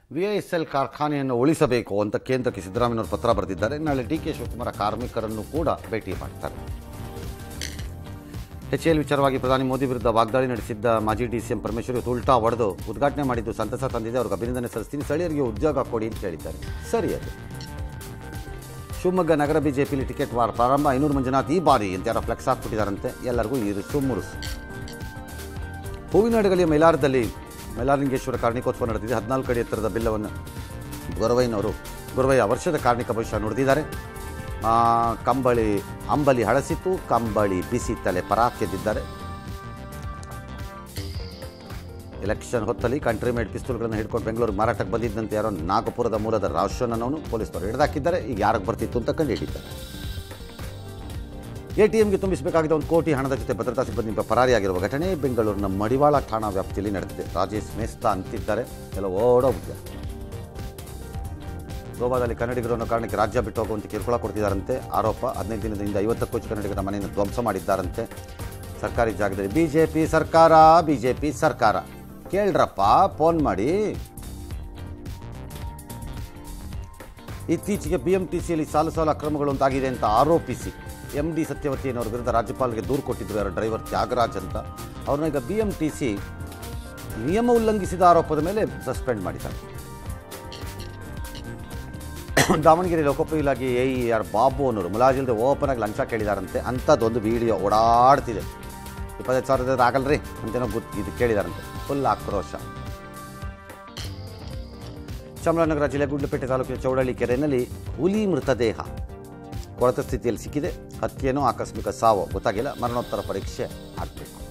V S L ಕಾರ್ಖಾನೆಯನ್ನು ಉಳಿಸಬೇಕು ಅಂತ ಕೇಂದ್ರಕ್ಕೆ ಸಿದ್ದರಾಮಯ್ಯನವರು ಪತ್ರ ಬರೆದಿದ್ದಾರೆ ನಾಳೆ ಡಿ ಕೆ ಶಿವಕುಮಾರ್ ಕಾರ್ಮಿಕರನ್ನು ಕೂಡ ಭೇಟಿ ಮಾಡ್ತಾರೆ ಎಚ್ ಎಲ್ ವಿಚಾರವಾಗಿ ಪ್ರಧಾನಿ ಮೋದಿ ವಿರುದ್ಧ ವಾಗ್ದಾಳಿ ನಡೆಸಿದ್ದ ಮಾಜಿ ಡಿ ಸಿ ಎಂ ಪರಮೇಶ್ವರ್ ಇವತ್ತು ಉಲ್ಟಾ ಹೊಡೆದು ಉದ್ಘಾಟನೆ ಮಾಡಿದ್ದು ಸಂತಸ ತಂದಿದೆ ಅವ್ರಿಗೆ ಅಭಿನಂದನೆ ಸಲ್ಲಿಸ್ತೀನಿ ಸ್ಥಳೀಯರಿಗೆ ಉದ್ಯೋಗ ಕೊಡಿ ಅಂತ ಹೇಳಿದ್ದಾರೆ ಸರಿ ಅದು ಶಿವಮೊಗ್ಗ ನಗರ ಬಿಜೆಪಿಲಿ ಟಿಕೆಟ್ ವಾರ ಪ್ರಾರಂಭ ಐನೂರು ಮಂಜುನಾಥ್ ಈ ಬಾರಿ ಅಂತ ಯಾರೋ ಫ್ಲೆಕ್ಸ್ ಹಾಕ್ಬಿಟ್ಟಿದ್ದಾರಂತೆ ಎಲ್ಲರಿಗೂ ಇರುಸು ಮುರುಸು ಹೂವಿನಡಗಲಿಯ ಮೈಲಾರದಲ್ಲಿ ಮೈಲಾರಲಿಂಗೇಶ್ವರ ಕಾರ್ಣಿಕೋತ್ಸವ ನಡೆದಿದೆ ಹದಿನಾಲ್ಕು ಅಡಿ ಎತ್ತರದ ಬಿಲ್ಲವನ್ನು ಗೊರವಯ್ಯನವರು ಗೊರವಯ್ಯ ವರ್ಷದ ಕಾರ್ಣಿಕ ಭವಿಷ್ಯ ನುಡಿದಿದ್ದಾರೆ ಆ, ಕಂಬಳಿ ಅಂಬಲಿ ಹಳಸಿತು ಕಂಬಳಿ ಬಿಸಿ ತಲೆ ಪರಾಕ್ಯದಿದ್ದಾರೆ ಎಲೆಕ್ಷನ್ ಹೊತ್ತಲ್ಲಿ ಕಂಟ್ರಿ ಮೇಡ್ ಪಿಸ್ತೂಲ್ಗಳನ್ನು ಹಿಡ್ಕೊಂಡು ಬೆಂಗಳೂರು ಮಾರಾಟಕ್ಕೆ ಬಂದಿದ್ದಂತೆ ಯಾರೋ ನಾಗಪುರದ ಮೂಲದ ರಾಶನನ್ನು ಪೊಲೀಸರು ಹಿಡಿದಾಕಿದ್ದಾರೆ ಈಗ ಯಾರಿಗೆ ಬರ್ತಿತ್ತು ಅಂತ ಕಂಡು ಹಿಡಿತಾರೆ ಎಟಿಎಂಗೆ ತುಂಬಿಸಬೇಕಾಗಿದ್ದ ಒಂದು ಕೋಟಿ ಹಣದ ಜೊತೆ ಭದ್ರತಾ ಸಿಬ್ಬಂದಿ ಪರಾರಿಯಾಗಿರುವ ಘಟನೆ ಬೆಂಗಳೂರಿನ ಮಡಿವಾಳ ಠಾಣಾ ವ್ಯಾಪ್ತಿಯಲ್ಲಿ ನಡೆದಿದೆ ರಾಜೇಶ್ ಮೇಸ್ತಾ ಅಂತಿದ್ದಾರೆ ಎಲ್ಲ ಓಡೋಗ್ತಾರೆ ಗೋವಾದಲ್ಲಿ ಕನ್ನಡಿಗರು ಅನ್ನೋ ಕಾರಣಕ್ಕೆ ರಾಜ್ಯ ಬಿಟ್ಟು ಹೋಗುವಂತೆ ಕಿರುಕುಳ ಕೊಡ್ತಿದ್ದಾರಂತೆ ಆರೋಪ ಹದಿನೈದು ದಿನದಿಂದ ಐವತ್ತಕ್ಕೂ ಹೆಚ್ಚು ಕನ್ನಡಿಗರ ಮನೆಯನ್ನು ಧ್ವಂಸ ಮಾಡಿದ್ದಾರಂತೆ ಸರ್ಕಾರಿ ಜಾಗದಲ್ಲಿ ಬಿ ಜೆ ಪಿ ಸರ್ಕಾರ ಬಿ ಜೆ ಪಿ ಸರ್ಕಾರ ಕೇಳ್ರಪ್ಪ ಫೋನ್ ಮಾಡಿ ಇತ್ತೀಚೆಗೆ ಬಿ ಎಂ ಟಿ ಸಿಯಲ್ಲಿ ಸಾಲು ಸಾಲು ಅಕ್ರಮಗಳು ಉಂಟಾಗಿದೆ ಅಂತ ಆರೋಪಿಸಿ ಎಂ ಡಿ ಸತ್ಯವತಿಯನ್ನವರ ವಿರುದ್ಧ ರಾಜ್ಯಪಾಲರಿಗೆ ದೂರು ಕೊಟ್ಟಿದ್ರು ಯಾರೋ ಡ್ರೈವರ್ ತ್ಯಾಗರಾಜ್ ಅಂತ ಅವ್ರನ್ನ ಈಗ ಬಿ ಎಂ ಟಿ ಸಿ ನಿಯಮ ಉಲ್ಲಂಘಿಸಿದ ಆರೋಪದ ಮೇಲೆ ಸಸ್ಪೆಂಡ್ ಮಾಡಿದ್ದಾರೆ ದಾವಣಗೆರೆ ಲೋಕೋಪಯೋಗಿ ಇಲಾಖೆ ಎ ಇ ಆರ್ ಬಾಬು ಅನ್ನೋರು ಮುಲಾಜಿಲ್ದೆ ಓಪನ್ ಆಗಿ ಲಂಚ ಕೇಳಿದಾರಂತೆ ಅಂಥದ್ದೊಂದು ವಿಡಿಯೋ ಓಡಾಡ್ತಿದೆ ಇಪ್ಪತ್ತೈದು ಸಾವಿರದ ಆಗಲ್ರಿ ಅಂತೇನೋ ಗೊತ್ತು ಇದು ಕೇಳಿದಾರಂತೆ ಫುಲ್ ಆಕ್ರೋಶ ಚಾಮರಾಜನಗರ ಜಿಲ್ಲೆ ಗುಂಡ್ಲುಪೇಟೆ ತಾಲೂಕಿನ ಚೌಡಳ್ಳಿ ಕೆರೆಯಲ್ಲಿ ಹುಲಿ ಮೃತದೇಹ ಕೊಳತ ಸ್ಥಿತಿಯಲ್ಲಿ ಸಿಕ್ಕಿದೆ ಹತ್ಯೆನೋ ಆಕಸ್ಮಿಕ ಸಾವು ಗೊತ್ತಾಗಿಲ್ಲ ಮರಣೋತ್ತರ ಪರೀಕ್ಷೆ ಆಗಬೇಕು